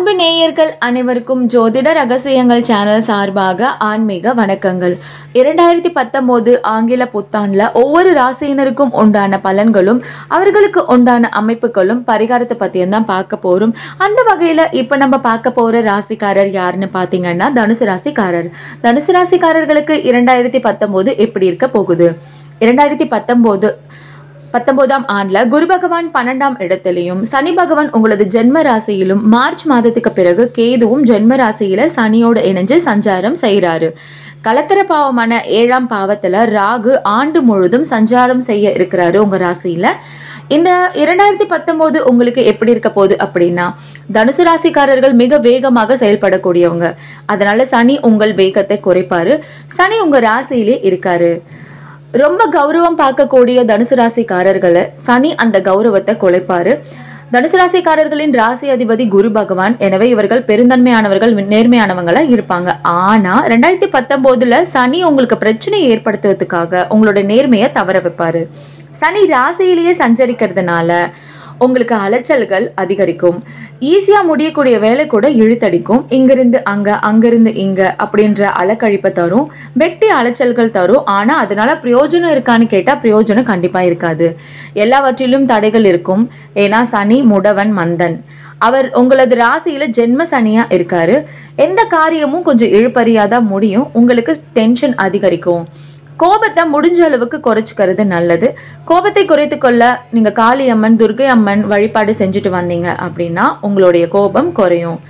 அன்பு நேயர்கள் அனைவருக்கும் ஜோதிட ரகசியங்கள் சேனல் சார்பாக ஆன்மீக வணக்கங்கள் இரண்டாயிரத்தி பத்தொம்போது ஆங்கில புத்தாண்டில் ஒவ்வொரு ராசியினருக்கும் உண்டான பலன்களும் அவர்களுக்கு உண்டான அமைப்புகளும் பரிகாரத்தை பற்றியும் தான் பார்க்க போகிறோம் அந்த வகையில் இப்போ நம்ம பார்க்க போகிற ராசிக்காரர் யாருன்னு பார்த்தீங்கன்னா தனுசு ராசிக்காரர் தனுசு ராசிக்காரர்களுக்கு இரண்டாயிரத்தி பத்தொம்போது எப்படி இருக்க போகுது இரண்டாயிரத்தி பத்தொம்போது பத்தொன்பதாம் ஆண்டுல குரு பகவான் பன்னெண்டாம் இடத்திலையும் சனி பகவான் உங்களது ஜென்ம ராசியிலும் மார்ச் மாதத்துக்கு பிறகு கேதுவும் ஜென்ம ராசியில சனியோட இணைஞ்சு சஞ்சாரம் செய்கிறாரு கலத்தர பாவமான ஏழாம் பாவத்துல ராகு ஆண்டு முழுதும் சஞ்சாரம் செய்ய இருக்கிறாரு உங்க ராசியில இந்த இரண்டாயிரத்தி பத்தொன்பது உங்களுக்கு எப்படி இருக்க போகுது அப்படின்னா தனுசு ராசிக்காரர்கள் மிக வேகமாக செயல்படக்கூடியவங்க அதனால சனி உங்கள் வேகத்தை குறைப்பாரு சனி உங்க ராசியிலே இருக்காரு ரொம்ப கௌரவம் பார்க்கக்கூடிய தனுசு ராசிக்காரர்களை சனி அந்த கௌரவத்தை குலைப்பாரு தனுசு ராசிக்காரர்களின் ராசி அதிபதி குரு பகவான் எனவே இவர்கள் பெருந்தன்மையானவர்கள் நேர்மையானவங்களா இருப்பாங்க ஆனா ரெண்டாயிரத்தி பத்தொன்பதுல சனி உங்களுக்கு பிரச்சனை ஏற்படுத்துவதற்காக உங்களோட நேர்மையை தவற வைப்பாரு சனி ராசியிலேயே சஞ்சரிக்கிறதுனால உங்களுக்கு அலைச்சல்கள் அதிகரிக்கும் ஈஸியாக முடியக்கூடிய வேலை கூட இழுத்தடிக்கும் இங்கிருந்து அங்கே அங்கிருந்து இங்கே அப்படின்ற அலக்கழிப்பை தரும் வெட்டி அலைச்சல்கள் தரும் ஆனால் அதனால பிரயோஜனம் இருக்கான்னு கேட்டால் பிரயோஜனம் கண்டிப்பாக இருக்காது எல்லாவற்றிலும் தடைகள் இருக்கும் ஏன்னா சனி முடவன் மந்தன் அவர் உங்களது ராசியில ஜென்ம சனியா இருக்காரு எந்த காரியமும் கொஞ்சம் இழுபறியாதான் முடியும் உங்களுக்கு டென்ஷன் அதிகரிக்கும் கோபத்தை முடிஞ்ச அளவுக்கு குறைச்சிக்கிறது நல்லது கோபத்தை குறைத்து கொள்ள நீங்க காளி அம்மன் துர்கை அம்மன் வழிபாடு செஞ்சுட்டு வந்தீங்க அப்படின்னா உங்களுடைய கோபம் குறையும்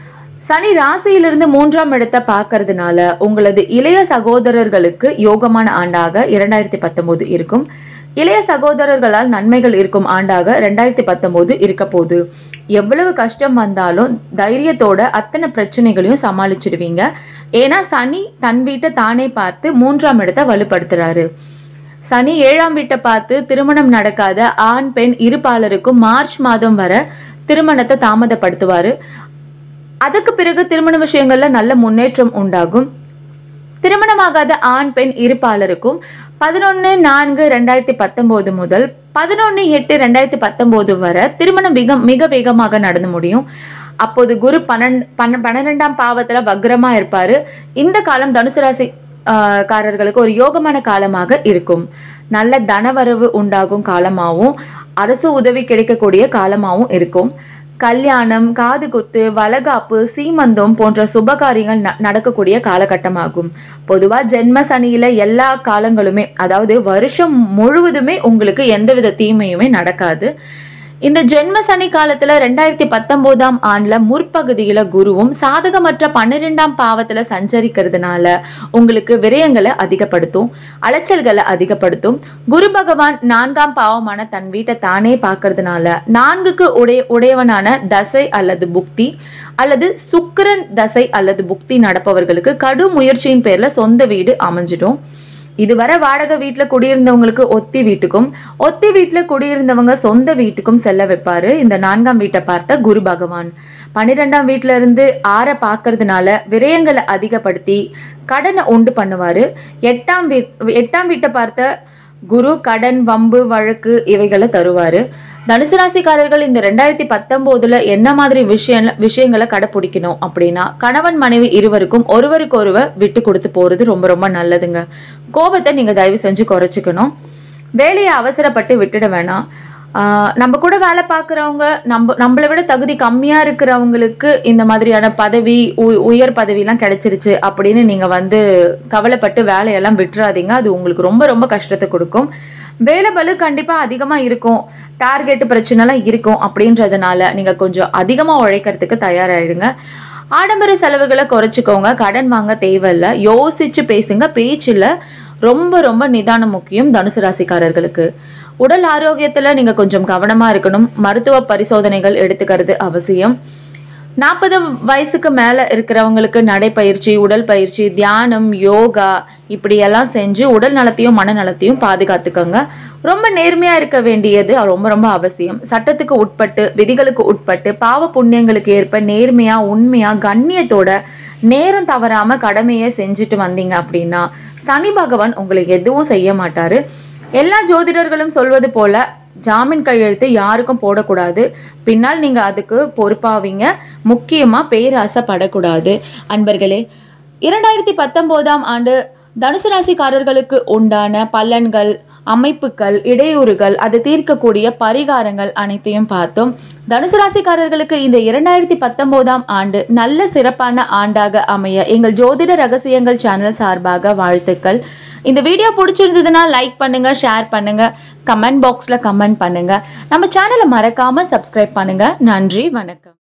சனி ராசியிலிருந்து மூன்றாம் இடத்தை பார்க்கறதுனால உங்களது இளைய சகோதரர்களுக்கு யோகமான ஆண்டாக இரண்டாயிரத்தி பத்தொன்பது இருக்கும் இளைய சகோதரர்களால் நன்மைகள் இருக்கும் ஆண்டாக ரெண்டாயிரத்தி பத்தொன்பது இருக்க போகுது எவ்வளவு கஷ்டம் வந்தாலும் தைரியத்தோட அத்தனை பிரச்சனைகளையும் சமாளிச்சிடுவீங்க ஏன்னா சனி தன் வீட்டை தானே பார்த்து மூன்றாம் இடத்தை வலுப்படுத்துறாரு சனி ஏழாம் வீட்டை பார்த்து திருமணம் நடக்காத ஆண் பெண் இருபாலருக்கும் மார்ச் மாதம் வர திருமணத்தை தாமதப்படுத்துவாரு அதுக்கு பிறகு திருமண விஷயங்கள்ல நல்ல முன்னேற்றம் உண்டாகும் திருமணமாகாத ஆண் பெண் இருப்பாளருக்கும் பதினொன்று நான்கு ரெண்டாயிரத்தி பத்தொம்போது முதல் பதினொன்று எட்டு ரெண்டாயிரத்தி பத்தொம்போது வரை திருமணம் மிக மிக வேகமாக நடந்து முடியும் அப்போது குரு பன்னெண்டு பன்ன பன்னிரெண்டாம் பாவத்துல வக்ரமா இருப்பாரு இந்த காலம் தனுசு ராசி ஆஹ், காரர்களுக்கு ஒரு யோகமான காலமாக இருக்கும் நல்ல தனவரவு உண்டாகும் காலமாகவும் அரசு உதவி கிடைக்கக்கூடிய காலமாகவும் இருக்கும் கல்யாணம் காது குத்து வளகாப்பு சீமந்தம் போன்ற சுபகாரியங்கள் ந- நடக்கக்கூடிய காலகட்டமாகும் பொதுவா ஜென்ம சனியில எல்லா காலங்களுமே அதாவது வருஷம் முழுவதுமே உங்களுக்கு எந்தவித தீமையுமே நடக்காது இந்த ஜென்ம சனி காலத்துல ரெண்டாயிரத்தி பத்தொன்பதாம் ஆண்டுல முற்பகுதியில குருவும் சாதகமற்ற பன்னிரெண்டாம் பாவத்துல சஞ்சரிக்கிறதுனால உங்களுக்கு விரயங்களை அதிகப்படுத்தும் அலைச்சல்களை அதிகப்படுத்தும் குரு பகவான் நான்காம் பாவமான தன் வீட்டை தானே பார்க்கறதுனால நான்குக்கு உடைய உடையவனான தசை அல்லது புக்தி அல்லது சுக்கிரன் தசை அல்லது புக்தி நடப்பவர்களுக்கு கடும் முயற்சியின் பேர்ல சொந்த வீடு அமைஞ்சிடும் இதுவரை வாடகை வீட்டில் குடியிருந்தவங்களுக்கு ஒத்தி வீட்டுக்கும் ஒத்தி வீட்டில் குடியிருந்தவங்க சொந்த வீட்டுக்கும் செல்ல வைப்பாரு இந்த நான்காம் வீட்டை பார்த்த குரு பகவான் பன்னிரெண்டாம் வீட்டில இருந்து ஆற பார்க்கறதுனால விரயங்களை அதிகப்படுத்தி கடனை உண்டு பண்ணுவாரு எட்டாம் வீட் எட்டாம் வீட்டை பார்த்த குரு கடன் வம்பு வழக்கு இவைகளை தருவாரு தனுசு ராசிக்காரர்கள் இந்த ரெண்டாயிரத்தி பத்தொன்பதுல என்ன மாதிரி விஷயம் விஷயங்களை கடைப்பிடிக்கணும் அப்படின்னா கணவன் மனைவி இருவருக்கும் ஒருவருக்கு ஒருவர் விட்டு கொடுத்து போறது ரொம்ப ரொம்ப நல்லதுங்க கோபத்தை நீங்க தயவு செஞ்சு குறைச்சிக்கணும் வேலையை அவசரப்பட்டு விட்டுட வேணாம் ஆஹ் நம்ம கூட வேலை பார்க்குறவங்க நம்ம நம்மளை விட தகுதி கம்மியா இருக்கிறவங்களுக்கு இந்த மாதிரியான பதவி உ- உயர் பதவிலாம் கிடைச்சிருச்சு அப்படின்னு நீங்க வந்து கவலைப்பட்டு வேலையெல்லாம் விட்டுறாதீங்க அது உங்களுக்கு ரொம்ப ரொம்ப கஷ்டத்தை கொடுக்கும் வேலை பளு கண்டிப்பா அதிகமா இருக்கும் டார்கெட் பிரச்சனைலாம் இருக்கும் அப்படின்றதுனால நீங்க கொஞ்சம் அதிகமா உழைக்கிறதுக்கு தயாராயிடுங்க ஆடம்பர செலவுகளை குறைச்சிக்கோங்க கடன் வாங்க தேவையில்ல யோசிச்சு பேசுங்க பேச்சுல ரொம்ப ரொம்ப நிதானம் முக்கியம் தனுசு ராசிக்காரர்களுக்கு உடல் ஆரோக்கியத்துல நீங்க கொஞ்சம் கவனமா இருக்கணும் மருத்துவ பரிசோதனைகள் எடுத்துக்கிறது அவசியம் நாற்பது வயசுக்கு மேல இருக்கிறவங்களுக்கு நடைப்பயிற்சி உடல் பயிற்சி தியானம் யோகா இப்படியெல்லாம் செஞ்சு உடல் நலத்தையும் மனநலத்தையும் பாதுகாத்துக்கோங்க ரொம்ப நேர்மையா இருக்க வேண்டியது ரொம்ப ரொம்ப அவசியம் சட்டத்துக்கு உட்பட்டு விதிகளுக்கு உட்பட்டு பாவ புண்ணியங்களுக்கு ஏற்ப நேர்மையா உண்மையா கண்ணியத்தோட நேரம் தவறாம கடமையை செஞ்சுட்டு வந்தீங்க அப்படின்னா சனி பகவான் உங்களுக்கு எதுவும் செய்ய மாட்டாரு எல்லா ஜோதிடர்களும் சொல்வது போல ஜாமீன் கையெழுத்து யாருக்கும் போடக்கூடாது பின்னால் நீங்கள் அதுக்கு பொறுப்பாவீங்க முக்கியமாக பேராசைப்படக்கூடாது அன்பர்களே இரண்டாயிரத்தி பத்தொம்போதாம் ஆண்டு தனுசு ராசிக்காரர்களுக்கு உண்டான பலன்கள் அமைப்புகள் இடையூறுகள் அதை தீர்க்கக்கூடிய பரிகாரங்கள் அனைத்தையும் பார்த்தோம் தனுசு ராசிக்காரர்களுக்கு இந்த இரண்டாயிரத்தி பத்தொன்பதாம் ஆண்டு நல்ல சிறப்பான ஆண்டாக அமைய எங்கள் ஜோதிட ரகசியங்கள் சேனல் சார்பாக வாழ்த்துக்கள் இந்த வீடியோ பிடிச்சிருந்ததுன்னா லைக் பண்ணுங்க ஷேர் பண்ணுங்க கமெண்ட் பாக்ஸ்ல கமெண்ட் பண்ணுங்க நம்ம சேனலை மறக்காம சப்ஸ்கிரைப் பண்ணுங்க நன்றி வணக்கம்